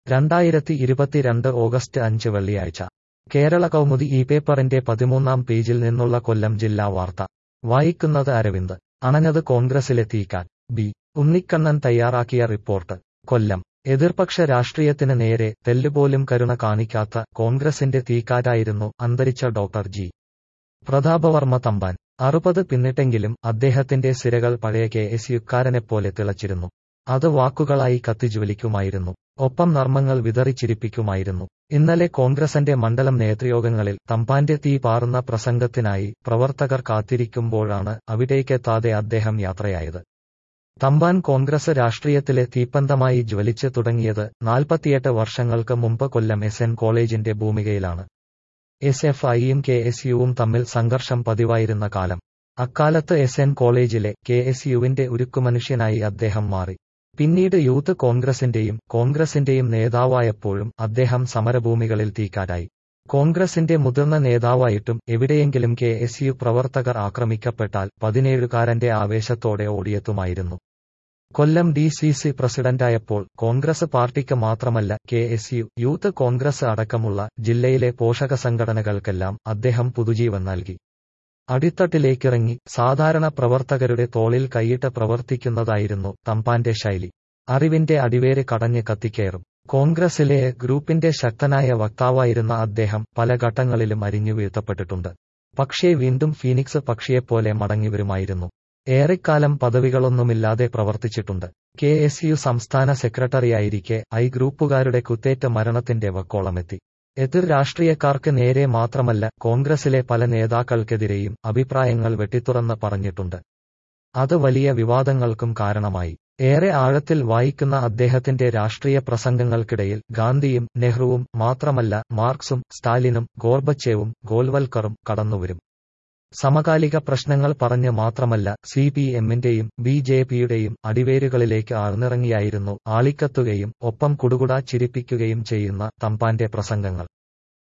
രണ്ടായിരത്തി ഇരുപത്തിരണ്ട് ഓഗസ്റ്റ് അഞ്ച് വെള്ളിയാഴ്ച കേരള കൗമുദി ഈ പേപ്പറിന്റെ പതിമൂന്നാം പേജിൽ നിന്നുള്ള കൊല്ലം ജില്ലാ വാർത്ത വായിക്കുന്നത് അരവിന്ദ് അണഞ്ഞത് കോൺഗ്രസിലെ തീക്കാൻ ബി ഉണ്ണിക്കണ്ണൻ തയ്യാറാക്കിയ റിപ്പോർട്ട് കൊല്ലം എതിർപക്ഷ രാഷ്ട്രീയത്തിന് നേരെ തെല്ലുപോലും കരുണ കാണിക്കാത്ത കോൺഗ്രസിന്റെ തീക്കാറ്റായിരുന്നു അന്തരിച്ച ഡോക്ടർ ജി പ്രതാപവർമ്മ തമ്പാൻ അറുപത് പിന്നിട്ടെങ്കിലും അദ്ദേഹത്തിന്റെ സിരകൾ പഴയ കെ എസ് യുക്കാരനെപ്പോലെ തിളച്ചിരുന്നു അത് വാക്കുകളായി കത്തിജ്വലിക്കുമായിരുന്നു ഒപ്പം നർമ്മങ്ങൾ വിതറിച്ചിരിപ്പിക്കുമായിരുന്നു ഇന്നലെ കോൺഗ്രസന്റെ മണ്ഡലം നേതൃയോഗങ്ങളിൽ തമ്പാന്റെ തീ പാറുന്ന പ്രസംഗത്തിനായി പ്രവർത്തകർ കാത്തിരിക്കുമ്പോഴാണ് അവിടേക്കെത്താതെ അദ്ദേഹം യാത്രയായത് തമ്പാൻ കോൺഗ്രസ് രാഷ്ട്രീയത്തിലെ തീപ്പന്തമായി ജ്വലിച്ച് തുടങ്ങിയത് നാൽപ്പത്തിയെട്ട് വർഷങ്ങൾക്ക് മുമ്പ് കൊല്ലം എസ് എൻ കോളേജിന്റെ ഭൂമികയിലാണ് എസ് എഫ് ഐയും കെ എസ് യുവും തമ്മിൽ സംഘർഷം പതിവായിരുന്ന കാലം അക്കാലത്ത് എസ് എൻ കോളേജിലെ കെ എസ് യുവിന്റെ ഉരുക്കുമനുഷ്യനായി അദ്ദേഹം മാറി പിന്നീട് യൂത്ത് കോൺഗ്രസിന്റെയും കോൺഗ്രസിന്റെയും നേതാവായപ്പോഴും അദ്ദേഹം സമരഭൂമികളിൽ തീക്കാരായി കോൺഗ്രസിന്റെ മുതിർന്ന നേതാവായിട്ടും എവിടെയെങ്കിലും കെ എസ് യു പ്രവർത്തകർ ആക്രമിക്കപ്പെട്ടാൽ പതിനേഴുകാരന്റെ ആവേശത്തോടെ ഓടിയെത്തുമായിരുന്നു കൊല്ലം ഡി സി സി പ്രസിഡന്റായപ്പോൾ കോൺഗ്രസ് പാർട്ടിക്ക് മാത്രമല്ല K S U youth Congress അടക്കമുള്ള ജില്ലയിലെ പോഷക സംഘടനകൾക്കെല്ലാം അദ്ദേഹം പുതുജീവൻ നൽകി അടിത്തട്ടിലേക്കിറങ്ങി സാധാരണ പ്രവർത്തകരുടെ തോളിൽ കൈയിട്ട് പ്രവർത്തിക്കുന്നതായിരുന്നു തമ്പാന്റെ ശൈലി അറിവിന്റെ അടിവേര് കടഞ്ഞ് കത്തിക്കയറും കോൺഗ്രസിലെ ഗ്രൂപ്പിന്റെ ശക്തനായ വക്താവായിരുന്ന അദ്ദേഹം പല ഘട്ടങ്ങളിലും അരിഞ്ഞു വീഴ്ത്തപ്പെട്ടിട്ടുണ്ട് പക്ഷേ വീണ്ടും ഫീനിക്സ് പക്ഷിയെപ്പോലെ മടങ്ങിവരുമായിരുന്നു ഏറെക്കാലം പദവികളൊന്നുമില്ലാതെ പ്രവർത്തിച്ചിട്ടുണ്ട് കെ എസ് യു സംസ്ഥാന സെക്രട്ടറിയായിരിക്കെ ഐ ഗ്രൂപ്പുകാരുടെ കുത്തേറ്റ മരണത്തിന്റെ വക്കോളമെത്തി എതിർ രാഷ്ട്രീയക്കാർക്ക് നേരെ മാത്രമല്ല കോൺഗ്രസിലെ പല നേതാക്കൾക്കെതിരെയും അഭിപ്രായങ്ങൾ വെട്ടിത്തുറന്ന് പറഞ്ഞിട്ടുണ്ട് അത് വലിയ വിവാദങ്ങൾക്കും കാരണമായി ഏറെ ആഴത്തിൽ വായിക്കുന്ന അദ്ദേഹത്തിന്റെ രാഷ്ട്രീയ പ്രസംഗങ്ങൾക്കിടയിൽ ഗാന്ധിയും നെഹ്റുവും മാത്രമല്ല മാർക്സും സ്റ്റാലിനും ഗോർബച്ചേവും ഗോൽവൽക്കറും കടന്നുവരും സമകാലിക പ്രശ്നങ്ങൾ പറഞ്ഞ് മാത്രമല്ല സി പി എമ്മിന്റെയും ബി ജെ പിയുടെയും അടിവേരുകളിലേക്ക് ആഴ്ന്നിറങ്ങിയായിരുന്നു ആളിക്കത്തുകയും ഒപ്പം കുടുകുടാ ചിരിപ്പിക്കുകയും ചെയ്യുന്ന തമ്പാന്റെ പ്രസംഗങ്ങൾ